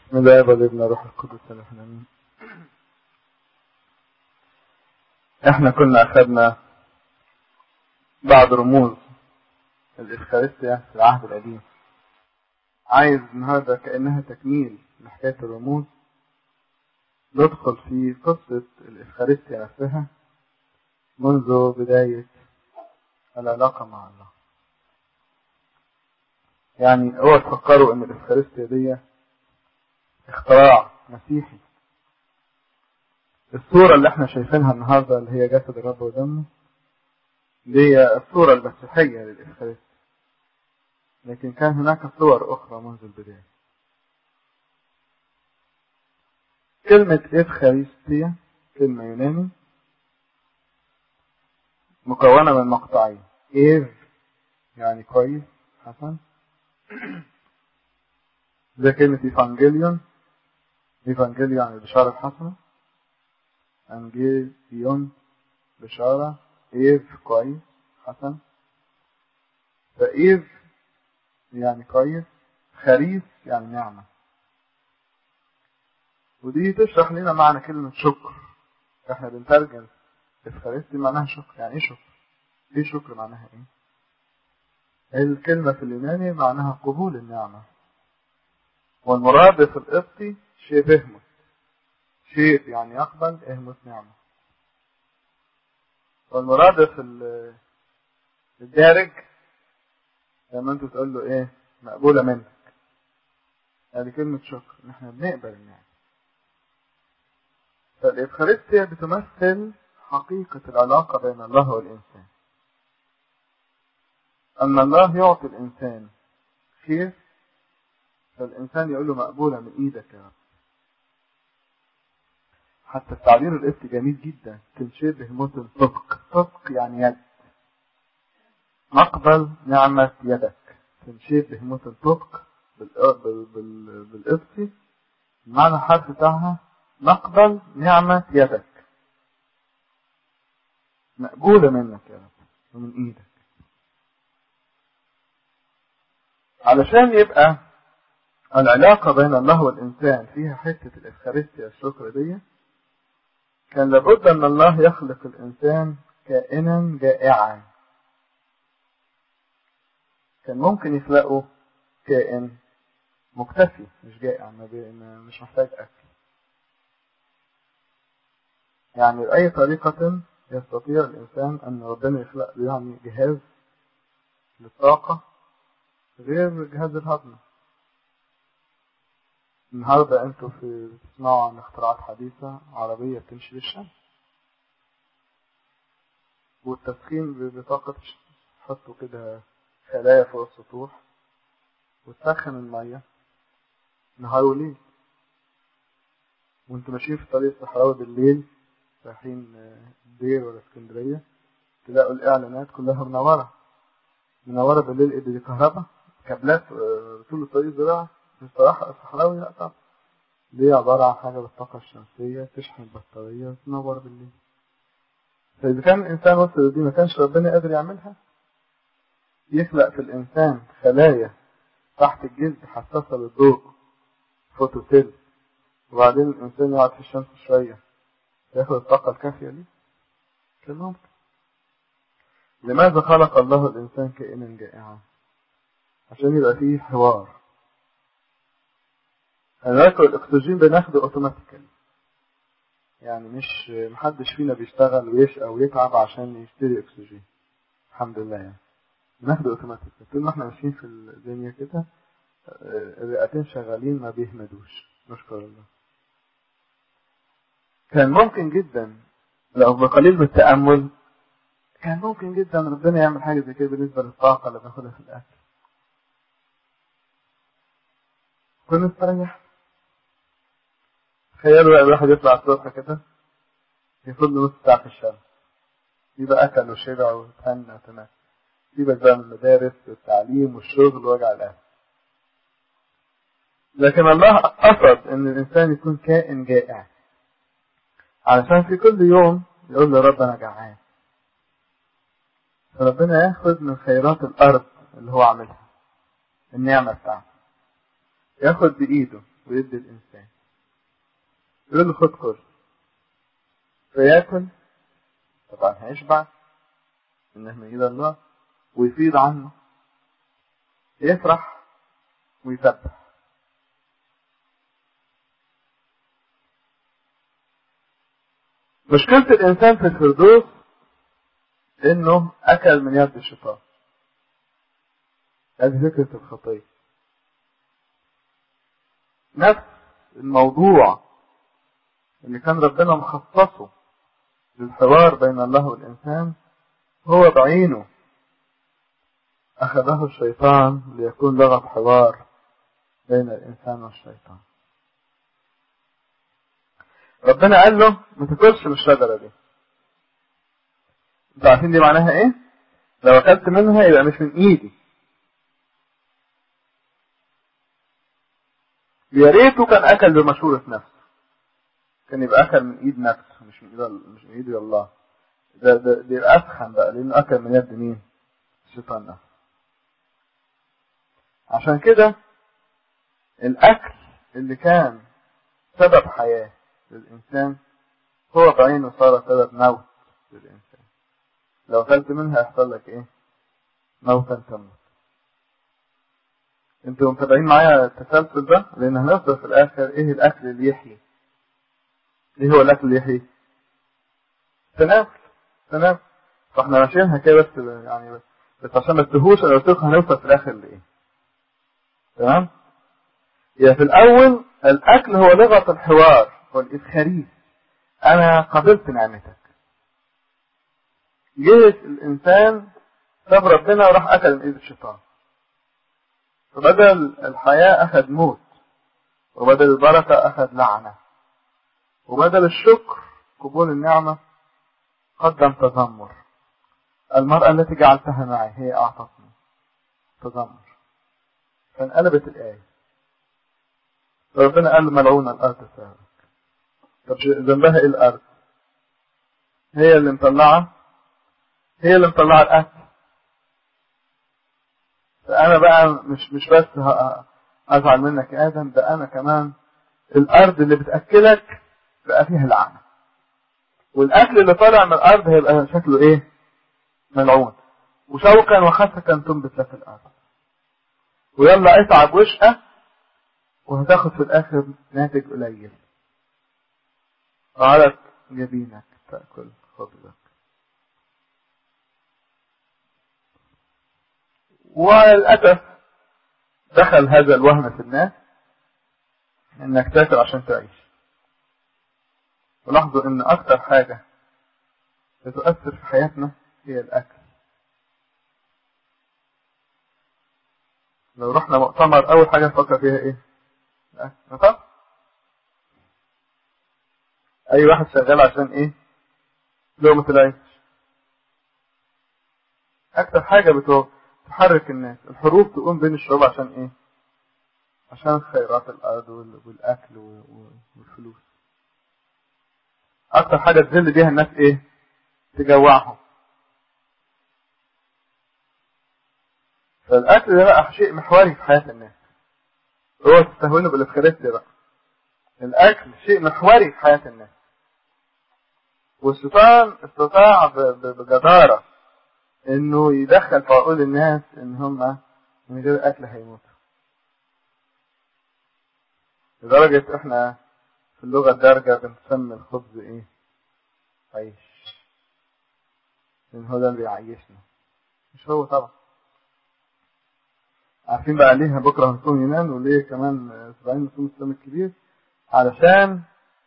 بسم الله والابن روح القدس الاحنا امين احنا كنا اخذنا بعض رموز الافخارستيا في العهد القديم عايز النهارده كانها تكميل لحكايه الرموز ندخل في قصه الافخارستيا نفسها منذ بدايه العلاقه مع الله يعني اوعوا تفكروا ان الافخارستيا دي اختراع مسيحي الصورة اللي احنا شايفينها النهاردة اللي هي جسد الرب ودمه دي هي الصورة المسيحية للإفخارستيا لكن كان هناك صور أخرى منذ البداية كلمة إفخارستيا كلمة يوناني مكونة من مقطعين إيف يعني كويس حسن زي كلمة إيفانجيليون إيفانجيليون يعني البشارة الحسنة أنجيليون بشارة إيف كويس حسن فإيف يعني كويس خريف يعني نعمة ودي تشرح لنا معنى كلمة شكر احنا بنترجم الفارستي معناها شكر يعني ايه شكر ايه شكر معناها ايه الكلمة في اليوناني معناها قبول النعمة والمراد في القبطي شيء بهمت شيء يعني يقبل اهمت نعمة والمراد في الدارج لما انت تقول له ايه مقبولة منك هذه كلمة شكر ان احنا بنقبل النعمة فالإفخارستيا بتمثل حقيقة العلاقة بين الله والإنسان أن الله يعطي الإنسان خير فالإنسان يقول له مقبولة من إيدك يا رب حتى التعبير القبطي جميل جدا تنشبه مثل صدق صدق يعني يد نقبل نعمة يدك تنشبه مثل صدق بالقبطي المعنى الحرف بتاعها نقبل نعمة يدك مقبولة منك يا رب ومن ايدك علشان يبقى العلاقة بين الله والإنسان فيها حتة الإفخارستيا الشكر دي كان لابد أن الله يخلق الإنسان كائنا جائعا كان ممكن يخلقه كائن مكتفي مش جائع مش محتاج أكل يعني بأي طريقة يستطيع الإنسان أن ربنا يخلق يعني جهاز للطاقة غير جهاز الهضم النهارده انتوا في بتسمعوا عن اختراعات حديثة عربية بتمشي بالشمس والتسخين بطاقة تحطوا كده خلايا فوق السطوح وتسخن المية نهار وليل وانتوا ماشيين في طريق الصحراوي بالليل رايحين الدير ولا اسكندرية تلاقوا الإعلانات كلها منورة منورة بالليل ايه دي كهرباء كابلات طول الطريق زراعة الصراحة الصحراوي لا طبعا دي عبارة عن حاجة بالطاقة الشمسية تشحن البطارية وتنور بالليل فإذا كان الإنسان وصل دي ما كانش ربنا قادر يعملها يخلق في الإنسان خلايا تحت الجلد حساسة للضوء فوتوسيل وبعدين الإنسان يقعد في الشمس شوية ياخد الطاقة الكافية دي كان ممكن لماذا خلق الله الإنسان كائنا جائعا عشان يبقى فيه حوار هناك الأكسجين بناخده أوتوماتيكالي يعني مش محدش فينا بيشتغل ويشقى ويتعب عشان يشتري أكسجين الحمد لله يعني بناخده أوتوماتيكالي طول ما احنا ماشيين في الدنيا كده الرئتين شغالين ما بيهمدوش نشكر الله كان ممكن جدا لو بقليل من التأمل كان ممكن جدا ربنا يعمل حاجة زي كده بالنسبة للطاقة اللي بناخدها في الأكل كنا استريح تخيلوا الواحد يطلع الصبح كده ياخد له نص ساعة في الشمس يبقى أكل وشبع وتهنى وتمام سيبك بقى من المدارس والتعليم والشغل ووجع القلب لكن الله قصد ان الانسان يكون كائن جائع علشان في كل يوم يقول له رب انا جعان فربنا ياخد من خيرات الارض اللي هو عاملها النعمة بتاعته ياخد بايده ويدي الإنسان يقول له خد كل فياكل طبعا هيشبع إنه من إيد الله ويفيض عنه يفرح ويسبح مشكلة الإنسان في الفردوس إنه أكل من يد الشيطان هذه فكرة الخطية نفس الموضوع اللي كان ربنا مخصصه للحوار بين الله والإنسان هو بعينه أخذه الشيطان ليكون لغة حوار بين الإنسان والشيطان ربنا قال له ما تاكلش من الشجرة دي انتوا عارفين دي معناها ايه؟ لو اكلت منها يبقى مش من ايدي يا ريته كان اكل بمشورة نفسه كان يبقى اكل من ايد نفسه مش من ايد مش من ايد الله ده ده ده يبقى اسخن بقى لانه اكل من يد مين؟ الشيطان نفسه عشان كده الاكل اللي كان سبب حياه للإنسان هو بعينه صار سبب موت للإنسان لو أكلت منها يحصل لك إيه؟ موتا تموت انتوا متابعين معايا التسلسل ده لأن هنوصل في الآخر إيه الأكل اللي يحيي إيه هو الأكل اللي يحيي؟ تنافس تنافس فاحنا ماشيينها كده بس يعني بس, بس عشان ما تتهوش انا قلت لكم هنوصل في الآخر لإيه؟ تمام؟ يعني في الأول الأكل هو لغة الحوار والإفخاريس أنا قبلت نعمتك جه الإنسان ساب ربنا وراح أكل من إيد الشيطان فبدل الحياة أخذ موت وبدل البركة أخذ لعنة وبدل الشكر قبول النعمة قدم تذمر المرأة التي جعلتها معي هي أعطتني تذمر فانقلبت الآية فربنا قال ملعون الأرض سهل طب ذنبها ايه الارض هي اللي مطلعه هي اللي مطلعه الاكل فانا بقى مش مش بس ازعل منك يا ادم ده انا كمان الارض اللي بتاكلك بقى فيها لعنه والاكل اللي طالع من الارض هيبقى شكله ايه ملعون وشوكا وخسكا تنبت لك الارض ويلا اتعب واشقى وهتاخد في الاخر ناتج قليل قالت جبينك تأكل خبزك وللأسف دخل هذا الوهم في الناس انك تاكل عشان تعيش ولاحظوا ان اكتر حاجة بتؤثر في حياتنا هي الاكل لو رحنا مؤتمر اول حاجة نفكر فيها ايه الاكل اي واحد شغال عشان ايه لقمة العيش اكتر حاجة بتحرك الناس الحروب تقوم بين الشعوب عشان ايه عشان خيرات الارض والاكل والفلوس اكتر حاجة تذل بيها الناس ايه تجوعهم فالاكل ده بقى شيء محوري في حياة الناس هو تستهونه بالافخارستيا بقى الاكل شيء محوري في حياة الناس والشيطان استطاع بجدارة انه يدخل في عقول الناس ان هم من غير اكل هيموتوا لدرجة احنا في اللغة الدارجة بنسمي الخبز ايه عيش لان هو ده اللي بيعيشنا مش هو طبعا عارفين بقى ليه بكرة هنصوم يونان وليه كمان اسبوعين نصوم الصوم الكبير علشان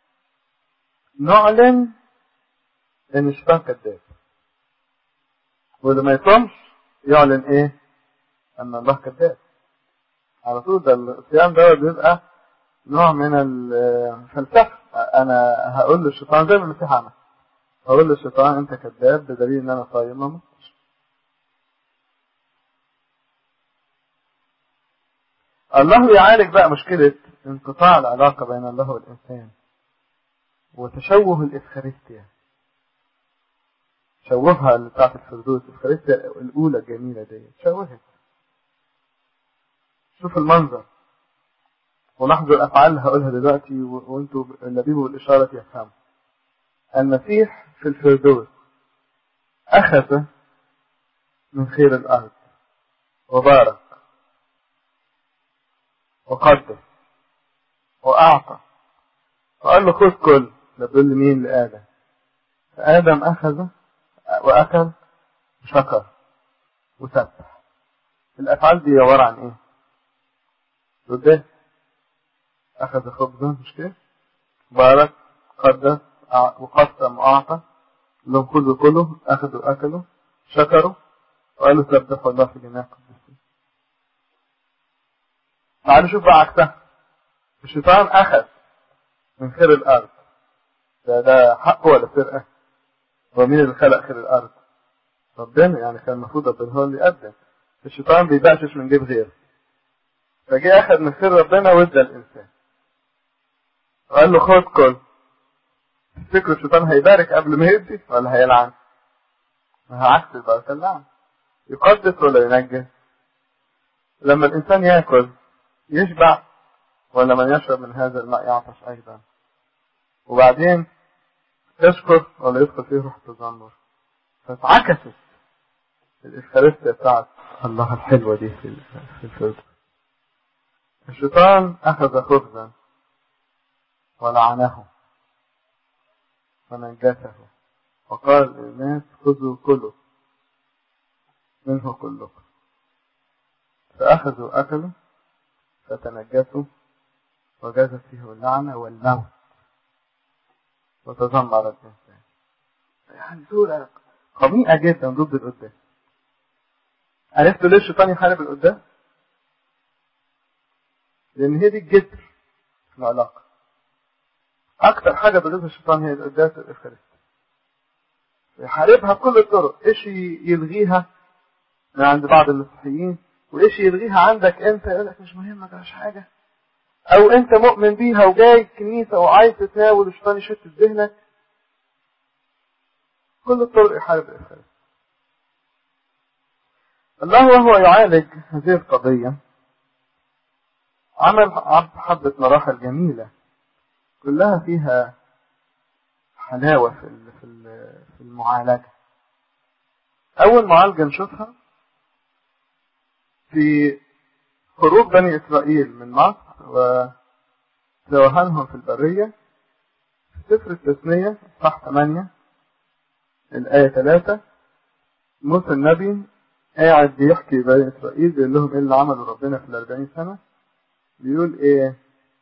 نعلن ان الشيطان كذاب واللي ما يصومش يعلن ايه ان الله كذاب على طول ده الصيام ده بيبقى نوع من الفلسفه انا هقول للشيطان زي ما المسيح عمل هقول للشيطان انت كذاب بدليل ان انا صايم ما متش الله يعالج بقى مشكلة انقطاع العلاقة بين الله والإنسان وتشوه الإفخارستيا شوهها اللي بتاعت الفردوس الإفخارستيا الأولى الجميلة دي شوهت شوف المنظر ولاحظوا الافعال اللي هقولها دلوقتي وانتوا اللبيب والاشاره يفهموا المسيح في الفردوس اخذ من خير الارض وبارك وقدس واعطى وقال له خذ كل ده بيقول مين لادم فادم اخذ واكل وشكر وسبح الافعال دي عباره عن ايه ده اخذ خبزا مش كده بارك قدس وقسم واعطى لهم خذوا كله اخذوا اكلوا شكروا وقالوا سبحوا الله في جميع قدسين تعالوا شوف بقى عكسها الشيطان اخذ من خير الارض ده ده حقه ولا سرقه هو مين اللي خلق خير الارض ربنا يعني كان المفروض ربنا هو اللي يقدم الشيطان بيبقشش من جيب غيره فجه اخذ من خير ربنا وادى الانسان وقال له خد كل تفتكروا الشيطان هيبارك قبل ما يدي ولا هيلعن؟ ما هو عكس البركه اللعن يقدس ولا ينجس؟ لما الانسان ياكل يشبع ولا من يشرب من هذا الماء يعطش ايضا وبعدين يشكر ولا يدخل فيه روح التذمر فاتعكست الإفخارستيا بتاعت الله الحلوة دي في في الفردوس الشيطان أخذ خبزا ولعنه ونجسه وقال للناس خذوا كلوا منه كلكم فأخذوا أكلوا فتنجسوا وجازت فيه اللعنة والموت وتذمر الإنسان يعني سورة قميئة جدا ضد القداس عرفتوا ليه الشيطان يحارب القداس؟ لأن هي دي الجذر في العلاقة أكتر حاجة بيضيفها الشيطان هي القداس والإفخارستيا يحاربها بكل الطرق إيش يلغيها من عند بعض المسيحيين وإيش يلغيها عندك أنت يقول لك مش مهم ما جراش حاجة أو أنت مؤمن بيها وجاي الكنيسة وعايز تتناول الشيطان يشتت ذهنك كل الطرق يحارب الإفخارستيا الله وهو يعالج هذه القضية عمل حبة مراحل جميلة كلها فيها حلاوة في في المعالجة أول معالجة نشوفها في خروج بني إسرائيل من مصر وتوهانهم في البرية في سفر التثنية صح 8 الآية 3 موسى النبي قاعد بيحكي بني إسرائيل بيقول لهم إيه اللي عمله ربنا في الأربعين سنة بيقول إيه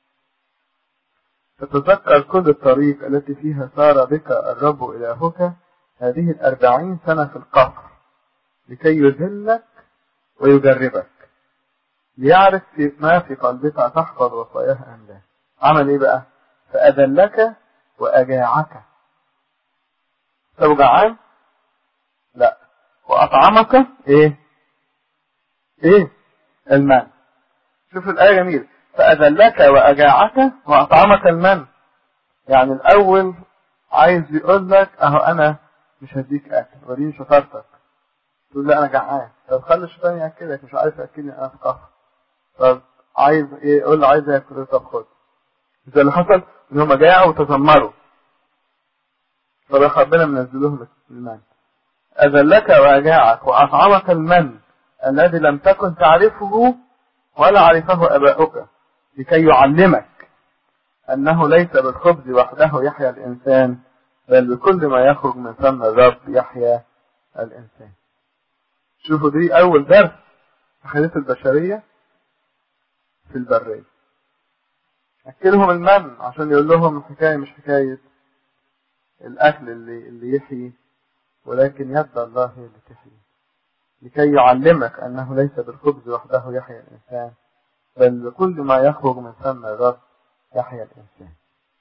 تتذكر كل الطريق التي فيها سار بك الرب إلهك هذه الأربعين سنة في القفر لكي يذلك ويجربك ليعرف في ما في قلبك تحفظ وصاياه أم لا عمل إيه بقى فأذلك وأجاعك لو جعان لا وأطعمك إيه إيه المن شوف الآية جميل فأذلك وأجاعك وأطعمك المن يعني الأول عايز يقول لك أهو أنا مش هديك أكل وريني شطارتك تقول لا أنا جعان طب خلي الشيطان يأكلك مش عارف يأكلني أنا في قفر طب عايز إيه يقول له عايز ياكل طب خد زي اللي حصل إن هم جاعوا وتذمروا فراح ربنا منزلهم المن أذلك وأجاعك وأطعمك المن الذي لم تكن تعرفه ولا عرفه أباؤك لكي يعلمك أنه ليس بالخبز وحده يحيا الإنسان بل بكل ما يخرج من فم الرب يحيا الإنسان شوفوا دي أول درس في حياة البشرية في البرية أكلهم المن عشان يقول لهم الحكاية مش حكاية الأكل اللي, اللي يحيي ولكن يد الله هي اللي تحيي لكي يعلمك أنه ليس بالخبز وحده يحيا الإنسان بل بكل ما يخرج من فم الرب يحيا الإنسان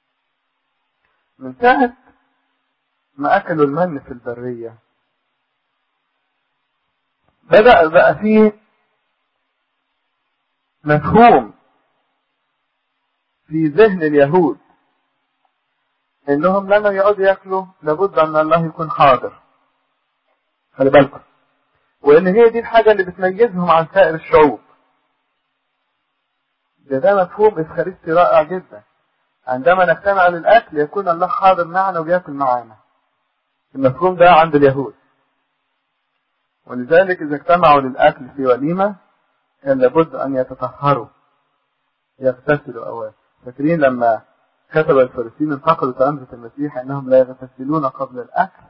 من ساعة ما أكلوا المن في البرية بدأ بقى فيه مفهوم في ذهن اليهود انهم لما يقعدوا ياكلوا لابد ان الله يكون حاضر خلي بالكم وان هي دي الحاجة اللي بتميزهم عن سائر الشعوب ده ده مفهوم إفخارستي رائع جدا عندما نجتمع للأكل يكون الله حاضر معنا وبياكل معنا المفهوم ده عند اليهود ولذلك إذا اجتمعوا للأكل في وليمة كان لابد أن يتطهروا يغتسلوا أولا فاكرين لما كتب الفريسيين انتقدوا تلامذة المسيح أنهم لا يغتسلون قبل الأكل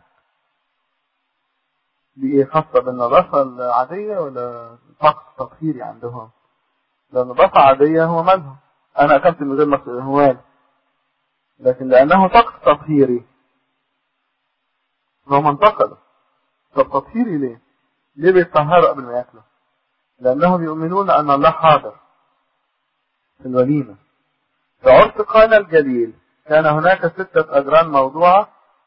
دي إيه خاصة بالنظافة العادية ولا طقس تطهيري عندهم؟ لو نظافة عادية هو مالهم أنا أكلت من غير ما هو مالي لكن لأنه طقس تطهيري هو منتقده طب تطهيري ليه؟ ليه بيتطهروا قبل ما ياكلوا؟ لأنهم يؤمنون أن الله حاضر في الوليمة في عرس قانا الجليل كان هناك ستة أجران موضوعة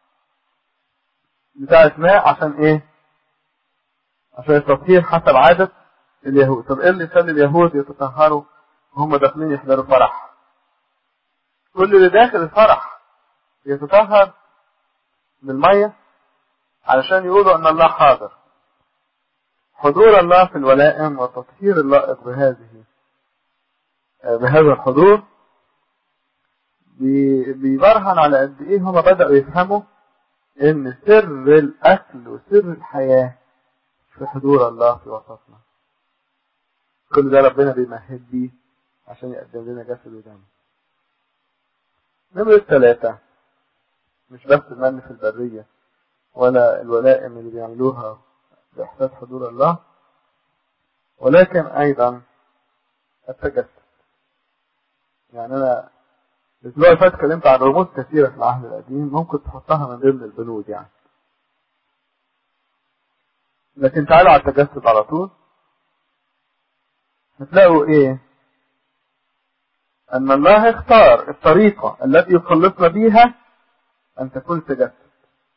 بتاعة ماء عشان إيه؟ عشان التطهير حسب عادة اليهود طب إيه اللي يخلي اليهود يتطهروا وهم داخلين يحضروا فرح؟ كل اللي داخل الفرح يتطهر بالمية علشان يقولوا أن الله حاضر حضور الله في الولائم والتطهير اللائق بهذه بهذا الحضور بيبرهن على قد ايه هما بدأوا يفهموا ان سر الاكل وسر الحياة في حضور الله في وسطنا كل ده ربنا بيمهد بيه عشان يقدم لنا جسد ودم نمرة ثلاثة مش بس المن في البرية ولا الولائم اللي بيعملوها بإحساس حضور الله ولكن أيضا التجسد يعني أنا الأسبوع اللي فات اتكلمت عن رموز كثيرة في العهد القديم ممكن تحطها من ضمن البنود يعني لكن تعالوا على التجسد على طول هتلاقوا ايه ان الله اختار الطريقة التي يخلصنا بيها ان تكون تجسد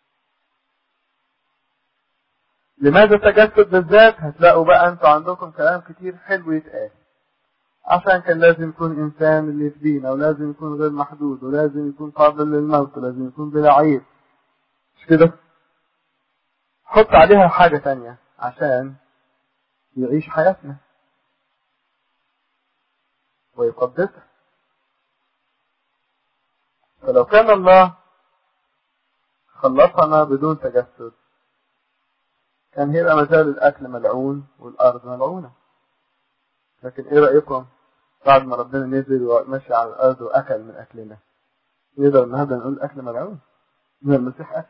لماذا التجسد بالذات هتلاقوا بقى انتوا عندكم كلام كتير حلو يتقال عشان كان لازم يكون انسان اللي يفدينا ولازم يكون غير محدود ولازم يكون قابل للموت ولازم يكون بلا عيب مش كده حط عليها حاجة تانية عشان يعيش حياتنا ويقدسها فلو كان الله خلصنا بدون تجسد كان هيبقى مازال الأكل ملعون والأرض ملعونة لكن إيه رأيكم بعد ما ربنا نزل ومشي على الأرض وأكل من أكلنا نقدر النهارده نقول الأكل ملعون من المسيح أكل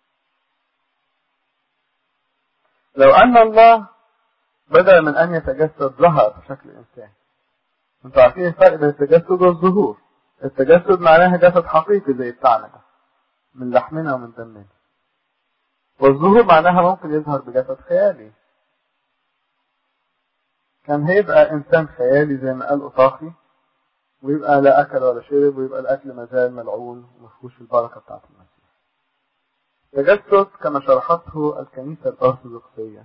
لو أن الله بدل من أن يتجسد ظهر بشكل إنسان انتوا عارفين الفرق بين التجسد والظهور التجسد معناها جسد حقيقي زي بتاعنا ده من لحمنا ومن دمنا والظهور معناها ممكن يظهر بجسد خيالي كان هيبقى انسان خيالي زي ما قال اوطاخي ويبقى لا اكل ولا شرب ويبقى الاكل مازال ملعون ومفهوش البركه بتاعت المسيح تجسد كما شرحته الكنيسه الارثوذكسيه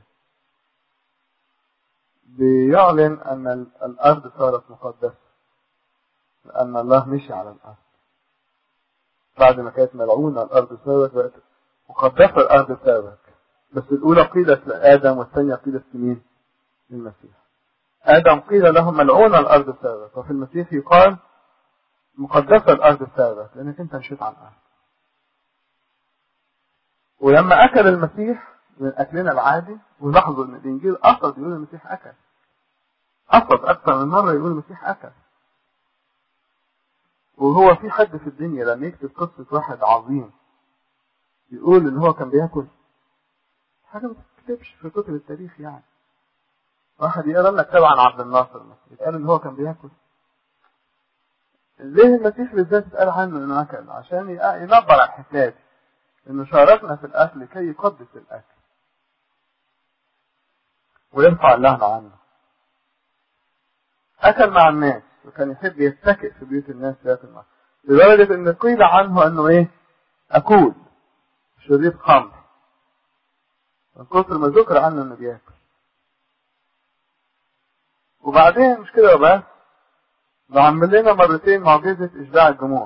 بيعلن ان الارض صارت مقدسه لان الله مشي على الارض بعد ما كانت ملعونه الارض صارت بقت مقدسه الارض بسببك بس الاولى قيلت لادم والثانيه قيلت لمين؟ للمسيح آدم قيل له ملعون الأرض بسببك وفي المسيح يقال مقدسة الأرض بسببك لأنك أنت مشيت على الأرض ولما أكل المسيح من أكلنا العادي ولاحظوا إن الإنجيل قصد يقول المسيح أكل قصد أكثر من مرة يقول المسيح أكل وهو في حد في الدنيا لما يكتب قصة واحد عظيم يقول إن هو كان بياكل حاجة ما تكتبش في كتب التاريخ يعني واحد يقرا لنا كتاب عن عبد الناصر مثلا يتقال ان هو كان بياكل ليه المسيح بالذات اتقال عنه انه اكل عشان ينبر على الحكايه دي انه شاركنا في الاكل كي يقدس الاكل ويرفع اللعنه عنه اكل مع الناس وكان يحب يتكئ في بيوت الناس ياكل معهم لدرجه ان قيل عنه انه ايه اكول شريط خمر من كثر ما ذكر عنه انه بياكل وبعدين مش كده بس ده عمل لنا مرتين معجزة إشباع الجموع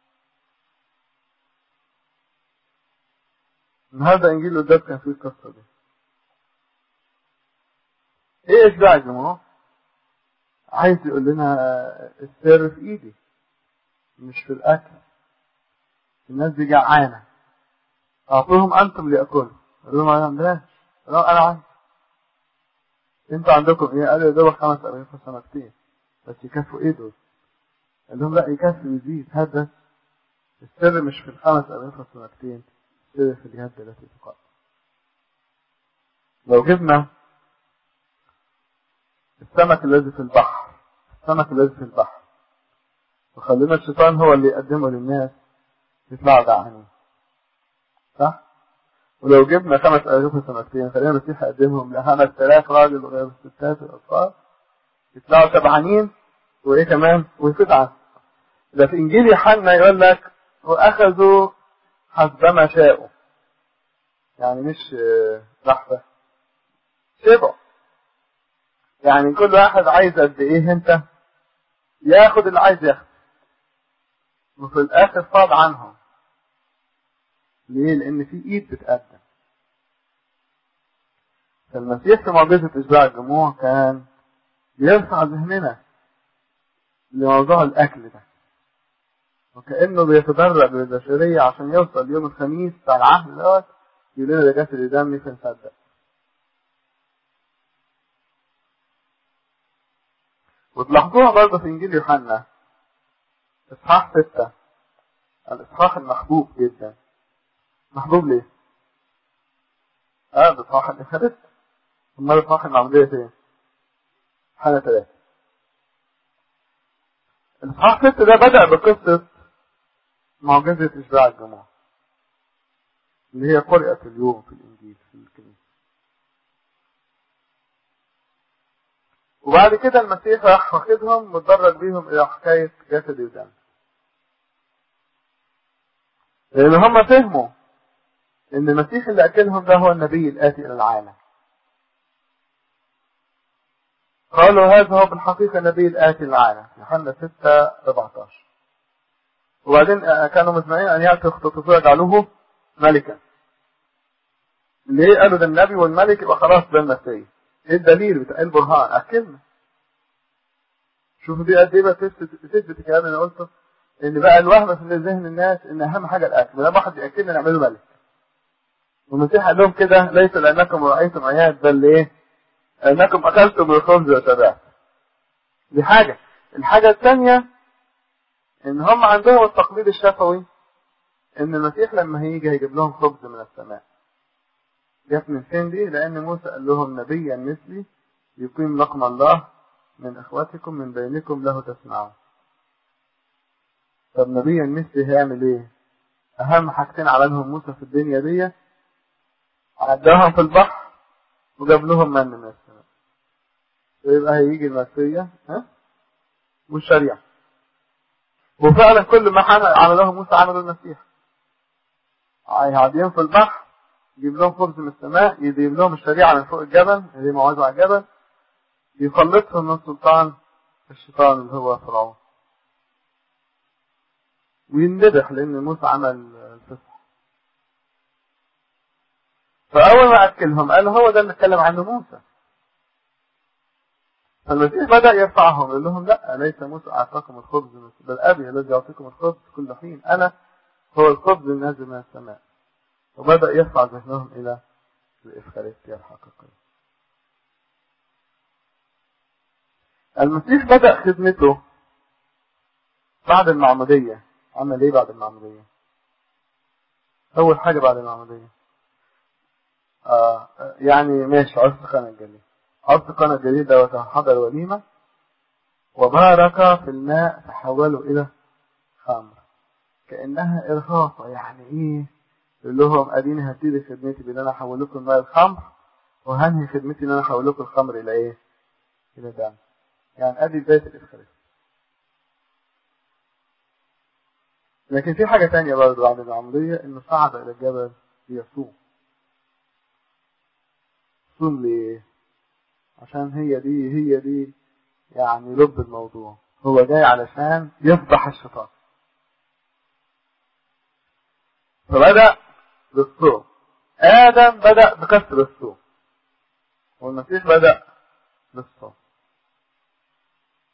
النهارده إنجيل القداس كان فيه القصة دي إيه إشباع الجموع؟ عايز يقول لنا السر في ايدي مش في الاكل الناس دي جعانه اعطوهم انتم لياكلوا قالوا لهم انا ما عندناش قالوا انا عندي انتوا عندكم ايه قالوا يا دوب خمس ارغفه سمكتين بس يكفوا ايه دول قال لهم لا يكفي ويزيد هذا السر مش في الخمس ارغفه سمكتين السر في اليد التي تقال لو جبنا السمك الذي في البحر السمك الذي في البحر وخلينا الشيطان هو اللي يقدمه للناس يطلعوا جعانين صح؟ ولو جبنا خمس أرغفة سمكتين خلينا المسيح يقدمهم لخمس آلاف راجل وغير الستات والأطفال يطلعوا شبعانين وإيه كمان ويفيد عنه ده في إنجيل يوحنا يقول لك وأخذوا حسبما شاءوا يعني مش لحظة شبع يعني كل واحد عايز قد ايه انت ياخد اللي عايز ياخد وفي الاخر فاض عنهم ليه لان في ايد بتقدم فالمسيح في معجزة اشباع الجموع كان بيرفع ذهننا لموضوع الاكل ده وكانه بيتدرب للبشريه عشان يوصل يوم الخميس بتاع العهد دوت يقول لنا ده جسد دمي فنصدق وتلاحظوها برضه في انجيل يوحنا اصحاح ستة الاصحاح المحبوب جدا محبوب ليه؟ اه ده اصحاح الانخرست امال اصحاح المعمودية فين؟ حالة ثلاثة الاصحاح ستة ده بدأ بقصة معجزة اشباع الجموع اللي هي قرأت اليوم في الانجيل في الكنيسة وبعد كده المسيح راح واخدهم متدرج بيهم الى حكايه جسد ودم لان هم فهموا ان المسيح اللي اكلهم ده هو النبي الاتي الى العالم قالوا هذا هو بالحقيقه النبي الاتي للعالم يوحنا 6 14 وبعدين كانوا مزمعين ان ياتي يختطفوه يجعلوه ملكا ليه قالوا ده النبي والملك يبقى خلاص ده المسيح ايه الدليل بتاع إيه البرهان اكلنا شوفوا دي قد ايه بقى تثبت الكلام اللي انا قلته ان بقى الوهم في ذهن الناس ان اهم حاجه الاكل لما واحد ياكلنا نعمله ملك والمسيح قال لهم كده ليس لانكم رايتم عياد بل ايه انكم اكلتم من الخبز وتبعت دي حاجه الحاجه الثانيه ان هم عندهم التقليد الشفوي ان المسيح لما هيجي هيجيب لهم خبز من السماء جت من فين دي؟ لأن موسى قال لهم نبيا مثلي يقيم لكم الله من إخوتكم من بينكم له تسمعون. طب نبيا مثلي هيعمل إيه؟ أهم حاجتين عملهم موسى في الدنيا دي عداهم في البحر وجاب لهم من من السماء. يبقى هيجي المسيح ها؟ والشريعة. وفعلا كل ما عمله موسى عمله المسيح. هيعديهم في البحر يجيب لهم خبز من السماء يجيب لهم الشريعة من فوق الجبل اللي موعظة على الجبل يخلصهم من سلطان الشيطان اللي هو فرعون ويندبح لأن موسى عمل الفصح فأول ما أكلهم قال هو ده اللي اتكلم عنه موسى فالمسيح بدأ يرفعهم يقول لهم لا ليس موسى أعطاكم الخبز بل أبي الذي يعطيكم الخبز كل حين أنا هو الخبز النازل من السماء وبدأ يرفع ذهنهم إلى الإفخارستيا الحقيقية المسيح بدأ خدمته بعد المعمودية عمل إيه بعد المعمودية؟ أول حاجة بعد المعمودية آه يعني ماشي عرس قنا الجليل عرس قنا الجليل ده حضر وليمة وبارك في الماء فحوله إلى خمر كأنها إرهاصة يعني إيه يقول لهم اديني هبتدي خدمتي بان انا احول لكم ماء الخمر وهنهي خدمتي ان انا احول لكم الخمر الى ايه؟ الى دم. يعني ادي بدايه الافخارستيا. لكن في حاجه ثانيه برضه بعد العمليه انه صعد الى الجبل ليصوم. صوم ليه؟ عشان هي دي هي دي يعني لب الموضوع. هو جاي علشان يفضح الشيطان. فبدأ بالصوم آدم بدأ بكسر الصوم والمسيح بدأ بالصوم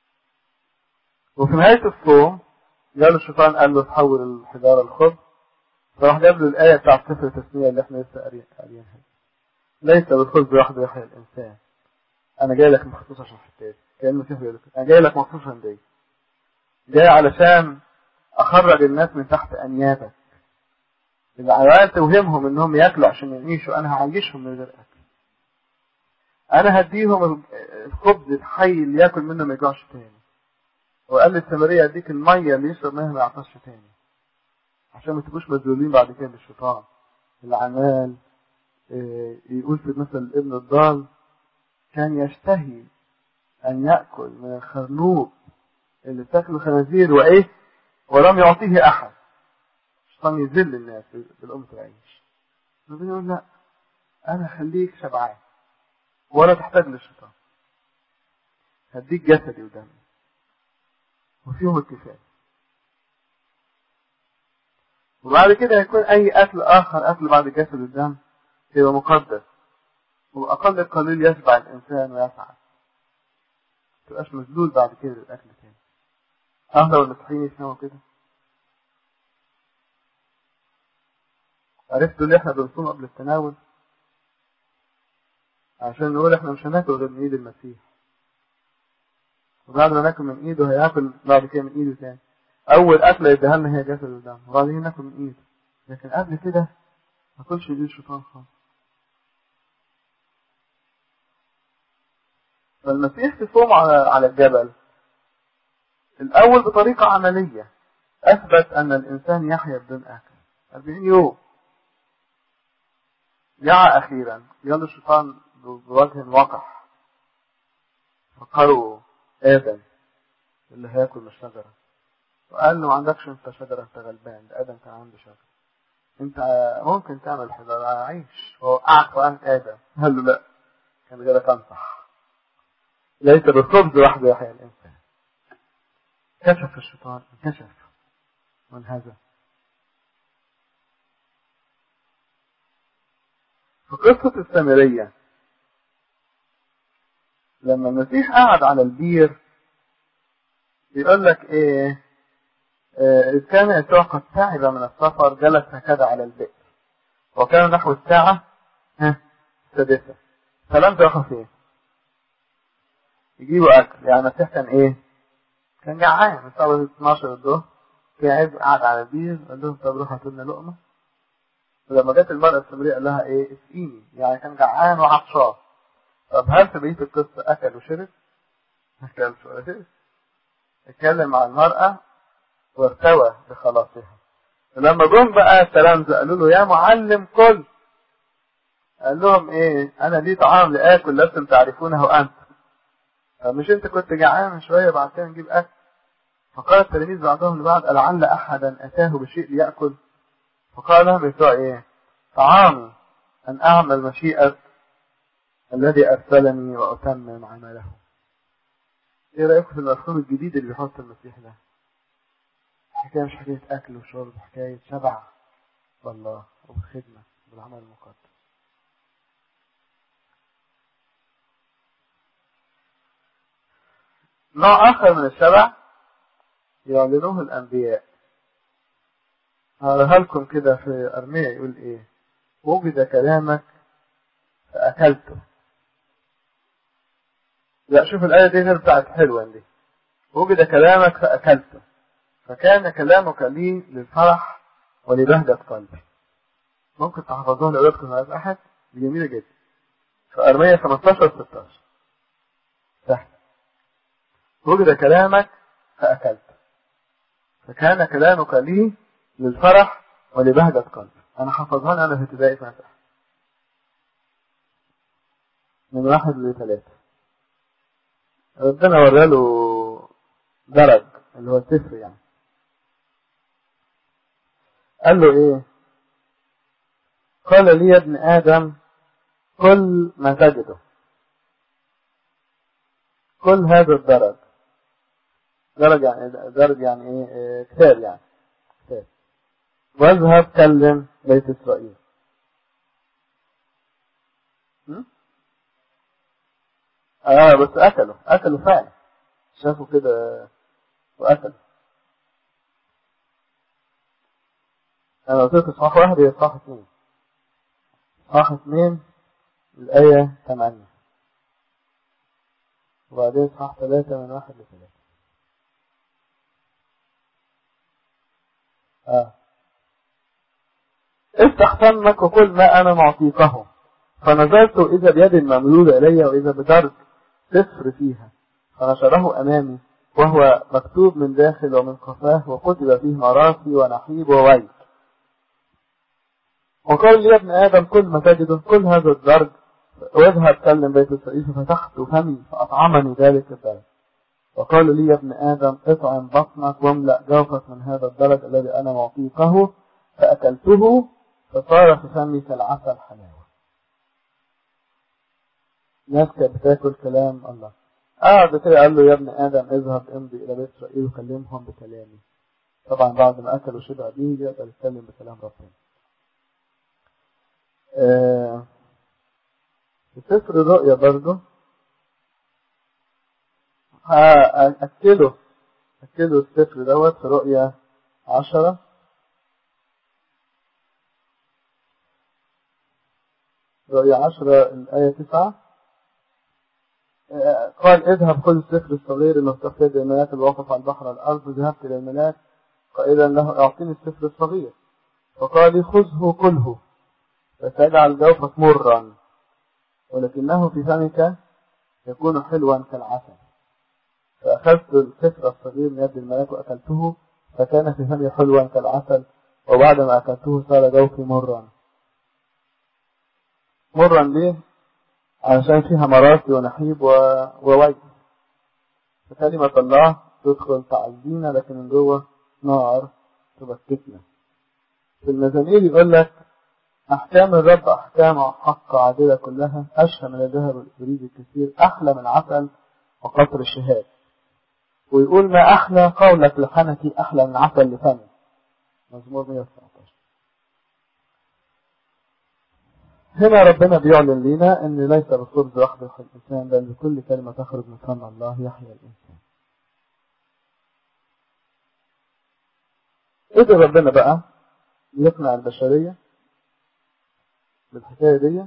وفي نهاية الصوم جاله الشيطان قال له تحول الحجارة لخبز. جاله الشيطان قال له تحول الحجارة لخبز. فراح جاب له الآية بتاعت سفر التثنية اللي احنا لسه قاريينها. ليس بالخبز وحده يحيى الإنسان. أنا جاي لك مخصوص عشان حتى كأنه سفر يقول أنا جاي لك مخصوص عشان دي. جاي علشان أخرج الناس من تحت أنيابك. العيال توهمهم إنهم ياكلوا عشان يعيشوا أنا هعيشهم من غير أكل. أنا هديهم الخبز الحي اللي ياكل منه ما يجوعش تاني. وقال للسامرية اديك المية اللي يشرب منها ما يعطش تاني. عشان ما تبقوش مذلولين بعد كده بالشيطان. العمال يقول في مثل الابن الضال كان يشتهي أن يأكل من الخرنوب اللي بتاكله خنازير وإيه ولم يعطيه أحد الشيطان يذل الناس بالأمة العيش ربنا يقول لا أنا خليك شبعان ولا تحتاج للشيطان هديك جسدي ودمي وفيهم الكفاية وبعد كده هيكون أي أكل آخر أكل بعد الجسد والدم يبقى مقدس وأقل القليل يشبع الإنسان ويسعد تبقاش مذلول بعد كده للأكل تاني أهلا والمسيحيين يفهموا كده عرفتوا ليه احنا بنصوم قبل التناول عشان نقول احنا مش هناكل غير من ايد المسيح وبعد ما ناكل من ايده هياكل بعد كده من ايده تاني اول اكله يديها لنا هي جسد الدم وبعدين ناكل من ايده لكن قبل كده ما كلش ايد الشيطان خالص فالمسيح في صوم على على الجبل الأول بطريقة عملية أثبت أن الإنسان يحيا بدون أكل 40 يوم جاء أخيرا يلا الشيطان بوجه وقح فقروا آدم اللي هياكل من الشجرة وقال له ما عندكش انت شجرة انت غلبان ده آدم كان عنده شجرة انت ممكن تعمل حجرة عيش وقعت وقعت آدم قال له لا كان غيرك انصح ليس بالخبز وحده يحيى الإنسان كشف الشيطان انكشف وانهزم في قصة السامرية لما المسيح قعد على البير يقول لك ايه إذ كان يسوع قد تعب من السفر جلس هكذا على البئر وكان نحو الساعة السادسة فلم يقف ايه يجيبوا اكل يعني المسيح كان ايه كان جعان من الساعة 12 الظهر تعب قعد على البير قال لهم طب روحوا هاتوا لنا لقمة ولما جت المرأة السامرية قال لها ايه اسقيني يعني كان جعان وعطشان طب هل في بقية القصة أكل وشرب؟ ما أكلش ولا شرب اتكلم مع المرأة وارتوى بخلاصها لما جم بقى التلامذة قالوا له يا معلم كل قال لهم ايه انا لي طعام لاكل لستم تعرفونه انت مش انت كنت جعان من شويه بعد كده نجيب اكل فقال التلاميذ بعضهم لبعض لعل احدا اتاه بشيء لياكل فقال لهم يسوع ايه طعامي ان اعمل مشيئه الذي ارسلني واتمم عمله ايه رايكم في المفهوم الجديد اللي بيحط المسيح ده حكايه مش حكايه اكل وشرب حكايه شبع بالله وبالخدمه بالعمل المقدس نوع آخر من الشبع يعلنوه الأنبياء هقولها لكم كده في أرمية يقول إيه وجد كلامك فأكلته لا شوف الآية دي غير بتاعت حلوة دي وجد كلامك فأكلته فكان كلامك لي للفرح ولبهجة قلبي ممكن تحفظوها لأولادكم على أحد دي جميلة جدا في أرمية 15 16 سهل وجد كلامك فأكلت فكان كلامك لي للفرح ولبهجة قلبي أنا حفظها أنا في ابتدائي فاتح من واحد لثلاثة ربنا وراله درج اللي هو صفر يعني قال له ايه قال لي يا ابن آدم كل ما تجده كل هذا الدرج درج يعني درج يعني ايه كتاب يعني كتاب واذهب كلم بيت اسرائيل اه بس اكلوا اكلوا فعلا شافوا كده وقتل أنا قلت لك إصحاح واحد هي إصحاح اثنين إصحاح اثنين الآية ثمانية وبعدين إصحاح ثلاثة من واحد لثلاثة آه. افتح فمك وكل ما أنا معطيكه فنظرت إذا بيد مملولة إلي وإذا بدرج صفر فيها فنشره أمامي وهو مكتوب من داخل ومن قفاه وكتب فيه مراسي ونحيب وويل وقال لي يا ابن آدم كل ما تجد كل هذا الدرج واذهب كلم بيت إسرائيل ففتحت فمي فأطعمني ذلك الدرج وقال لي يا ابن آدم اطعم بطنك واملأ جوفك من هذا الدرج الذي أنا معطيكه فأكلته فصار في فمي كالعسل حلاوة ناس كانت بتاكل كلام الله قعد كده قال له يا ابن آدم اذهب امضي إلى بيت إسرائيل وكلمهم بكلامي طبعا بعد ما أكل وشبع به يقدر يتكلم بكلام ربنا آه في سفر الرؤيا برضه هأكله أكله السفر دوت في رؤيا عشرة رؤيا عشرة الآية تسعة قال اذهب خذ السفر الصغير المفتوح يد الملاك الواقف على البحر الأرض ذهبت إلى الملاك قائلا له اعطيني السفر الصغير فقال لي خذه كله فتجعل جوفك مرا ولكنه في فمك يكون حلوا كالعسل فأخذت السفر الصغير من يد الملاك وأكلته فكان في فمي حلوا كالعسل وبعد ما أكلته صار جوفي مرا مرا ليه؟ علشان فيها مراسي ونحيب و... ووجه فكلمة الله تدخل تعزينا لكن من جوه نار تبكتنا في المزامير يقول لك أحكام الرب أحكام حق عادلة كلها أشهى من الذهب والإبريد الكثير أحلى من عسل وقطر الشهاد ويقول ما أحلى قولك لحنكي أحلى من عسل لفمي مزمور 119 هنا ربنا بيعلن لنا ان ليس بالخبز وحده يحيى الانسان بل بكل كلمه تخرج من فم الله يحيى الانسان. قدر ربنا بقى يقنع البشريه بالحكايه دي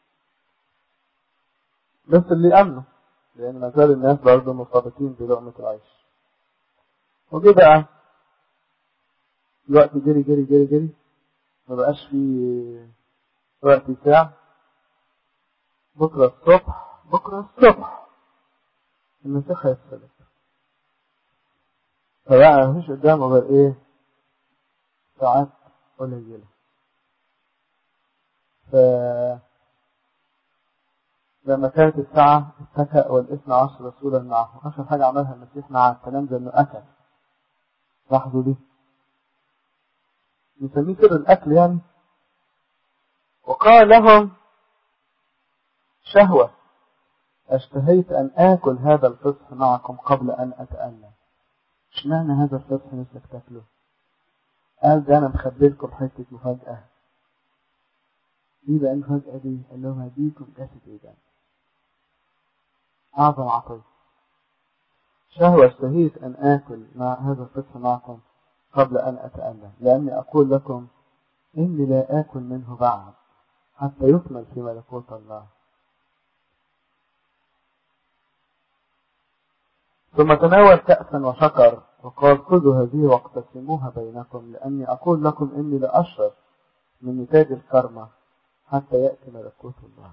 بس اللي امنوا لان ما زال الناس برضه مرتبطين بلقمه العيش. وجه بقى الوقت جري جري جري جري ما بقاش فيه وقت ساعة بكرة الصبح بكرة الصبح المسيح هيتسلم فبقى مفيش قدامه غير ايه ساعات قليلة ف لما كانت الساعة اتكأ والاثنى عشر رسولا معه آخر حاجة عملها المسيح مع التلامذة إنه أكل لاحظوا دي نسميه سر الأكل يعني وقال لهم شهوة اشتهيت أن آكل هذا الفصح معكم قبل أن أتألم اشمعنى هذا الفصح نفسك تاكله قال ده أنا مخبي لكم حتة مفاجأة دي بقى المفاجأة دي قال لهم هديكم جسد إيه ده أعظم عطية شهوة اشتهيت أن آكل مع هذا الفصح معكم قبل أن أتألم لأني أقول لكم إني لا آكل منه بعد حتى يكمل في ملكوت الله ثم تناول كأسا وشكر وقال خذوا هذه واقتسموها بينكم لأني أقول لكم إني لأشرب من نتاج الكرمة حتى يأتي ملكوت الله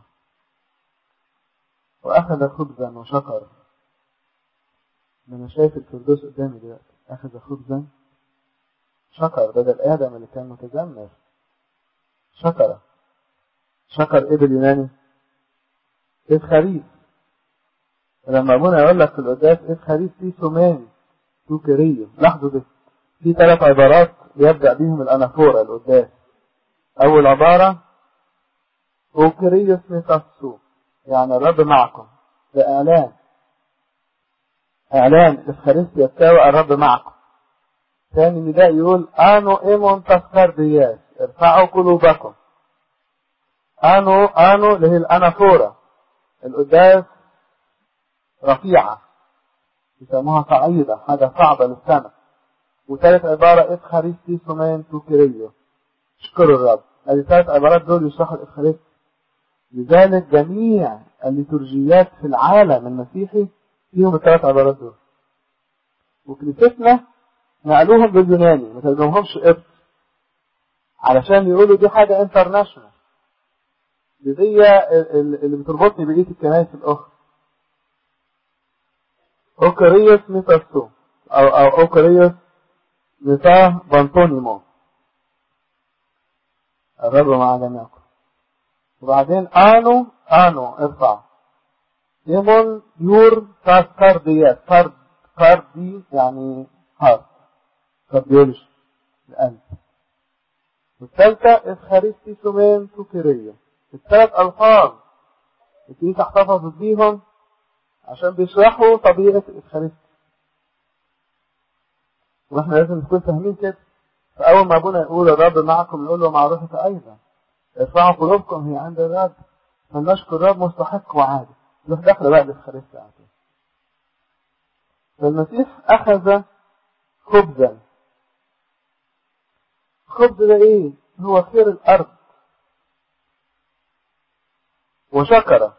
وأخذ خبزا وشكر أنا شايف الفردوس قدامي دلوقتي أخذ خبزا شكر بدل آدم اللي كان متذمر شكر شكر ايه باليوناني ايه خريف لما ابونا يقول لك في القداس ايه خريف في سوماني سوكريو لاحظوا ده في ثلاث عبارات يبدأ بيهم الأنافورة القداس أول عبارة أوكريوس ميتاسو يعني الرب معكم ده إعلان إعلان الإفخارستيا تساوي الرب معكم ثاني نداء يقول آنو إيمون تسخر دياس ارفعوا قلوبكم آنو آنو اللي هي الأنافورة القداس رفيعة يسموها صعيدة حاجة صعبة للسمع وثالث عبارة إفخارستي سومين توكيريو اشكروا الرب هذه ثلاث عبارات دول يشرحوا الإفخارستي لذلك جميع الليتورجيات في العالم المسيحي فيهم الثلاث عبارات دول وكنيستنا نقلوهم باليوناني ما ترجمهمش قبط علشان يقولوا دي حاجة انترناشونال دي, دي اللي بتربطني بقية الكنائس الأخرى أوكاريوس ميتاسو أو أو أوكاريوس ميتا بانتونيمو الرب مع جميعكم وبعدين آنو آنو ارفع إيمون يور تاس كارديات كارد كاردي يعني هارت كارديولوجي القلب والثالثة إفخارستي سومين توكيرية الثلاث ألفاظ الكنيسة احتفظت بيهم عشان بيشرحوا طبيعة الإفخارستي واحنا لازم نكون فاهمين كده فأول ما أبونا يقول الرب معكم يقول له مع روحك أيضا ارفعوا قلوبكم هي عند الرب فلنشكر الرب مستحق وعادي نروح داخل بقى الإفخارستي على طول فالمسيح أخذ خبزا الخبز ده ايه هو خير الارض وشكر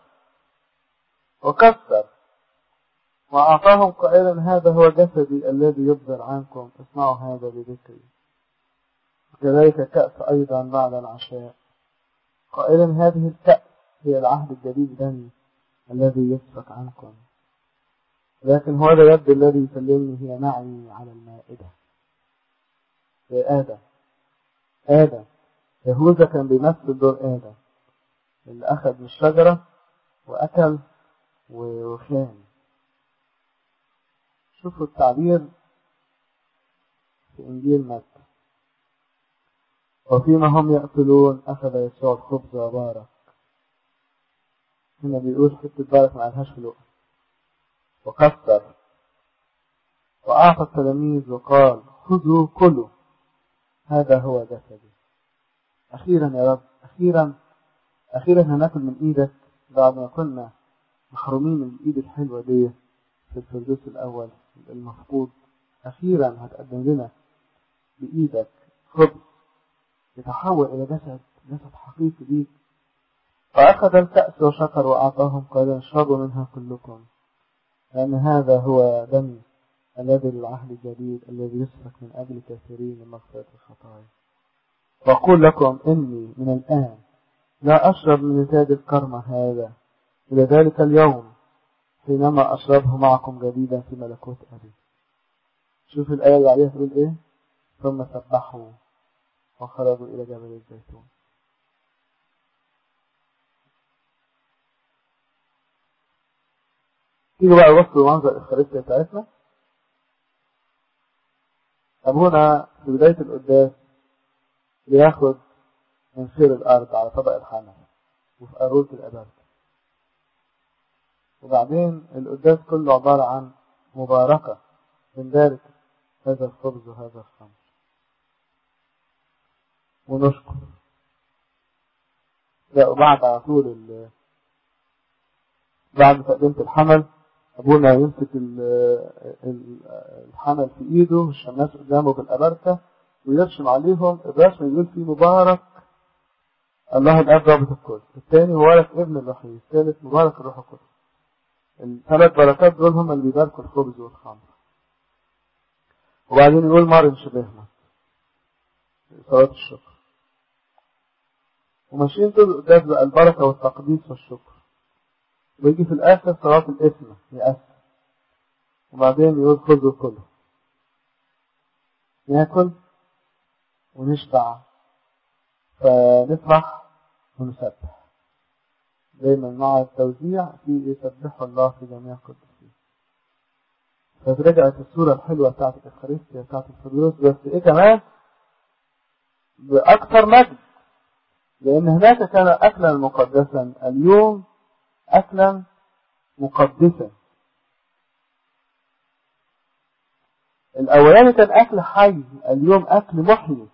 وكسر وأعطاهم قائلا هذا هو جسدي الذي يبذل عنكم اصنعوا هذا بذكري كذلك كأس أيضا بعد العشاء قائلا هذه الكأس هي العهد الجديد دمي الذي يسفك عنكم لكن هو اليد الذي يسلمني هي معي على المائدة يا آدم آدم يهوذا كان بيمثل دور آدم اللي أخذ من الشجرة وأكل وخان شوفوا التعبير في إنجيل متى وفيما هم يأكلون أخذ يسوع الخبز وبارك هنا بيقول حتة بارك ما قالهاش في لقا وكسر وأعطى التلاميذ وقال خذوا كلوا هذا هو جسدي أخيرا يا رب أخيرا أخيرا هناكل من إيدك بعد ما كنا محرومين من الإيد الحلوة دي في الفردوس الأول المفقود أخيرا هتقدم لنا بإيدك خبز يتحول إلى جسد جسد حقيقي ليك فأخذ الكأس وشكر وأعطاهم قال اشربوا منها كلكم لأن هذا هو دمي الذي للعهد الجديد الذي يسفك من أجل كثيرين لمغفرة الخطايا وأقول لكم إني من الآن لا أشرب من نتاج الكرمة هذا إلى ذلك اليوم حينما أشربه معكم جديدا في ملكوت أبي شوف الآية اللي عليها تقول إيه ثم سبحوا وخرجوا إلى جبل الزيتون تيجي بقى وصلوا منظر الإفخارستيا بتاعتنا أبونا في بداية القداس بياخد من خير الأرض على طبق الحنة وفي قارورة الأبد وبعدين القداس كله عبارة عن مباركة بنبارك هذا الخبز وهذا الخمر ونشكر لا وبعد على طول بعد تقديمة الحمل أبونا يمسك الحمل في إيده والشماس قدامه بالأبركة ويرسم عليهم الرسم يقول فيه مبارك الله الأب رابط الكل الثاني مبارك ابن الوحيد الثالث مبارك الروح القدس الثلاث بركات دول هم اللي بيباركوا الخبز والخمر وبعدين يقول مرن شبهنا صلاة الشكر وماشيين طول القداس بقى البركة والتقديس والشكر ويجي في الآخر صلاة الإثم يأثر وبعدين يقول خذوا كله ناكل ونشبع فنفرح ونسبح دايما مع التوزيع في يسبحوا الله في جميع قدسه فرجعت الصورة الحلوة بتاعت الإفخارستيا بتاعت الفردوس بس إيه كمان بأكثر مجد لأن هناك كان أكلا مقدسا اليوم أكلا مقدسا الأولاني كان أكل حي اليوم أكل محيي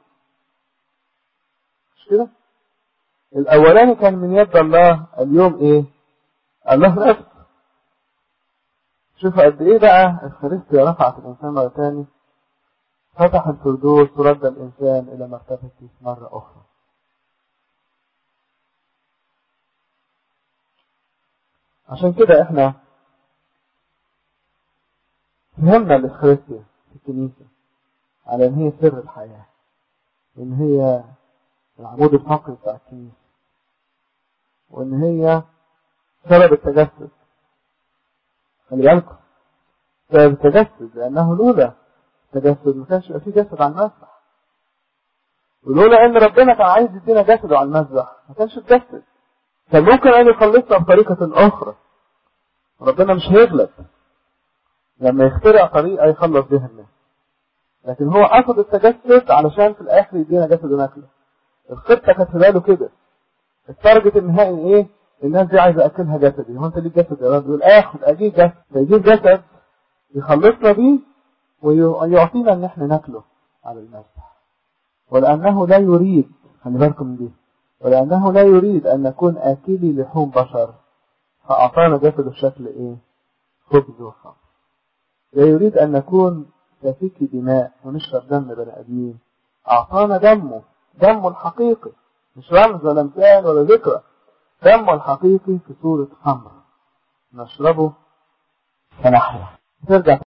مش كده الأولاني كان من يد الله اليوم إيه الله نفسه شوفوا قد ايه بقى الخريستيا رفعت الانسان مرة تاني فتح الفردوس ورد الانسان الى مرتبته مرة اخرى عشان كده احنا فهمنا الإخريستيا في الكنيسة على ان هي سر الحياة وان هي العمود الفقري بتاع الكنيسة وان هي سبب التجسد خلي بالكم سبب التجسد لانه لولا التجسد ما كانش يبقى فيه جسد على المذبح ولولا ان ربنا كان عايز يدينا جسده على المذبح ما كانش اتجسد كان ممكن ان يخلصنا بطريقة اخرى ربنا مش هيغلب لما يخترع طريقة يخلص بيها الناس لكن هو قصد التجسد علشان في الاخر يدينا جسد وناكله الخطة كانت في باله كده التارجت النهائي ايه الناس دي عايزه اكلها جسدي هو انت ليك جسد يا رب يقول اخد اجيب جسد فيجيب جسد يخلصنا بيه ويعطينا ان احنا ناكله على المذبح ولانه لا يريد خلي بالكم من دي ولانه لا يريد ان نكون اكلي لحوم بشر فاعطانا جسده بشكل ايه خبز وخمر لا يريد ان نكون سفيك دماء ونشرب دم بني ادمين اعطانا دمه دمه الحقيقي مش رمز ولا مثال ولا ذكرى دمه الحقيقي في صورة خمر نشربه فنحيا ترجع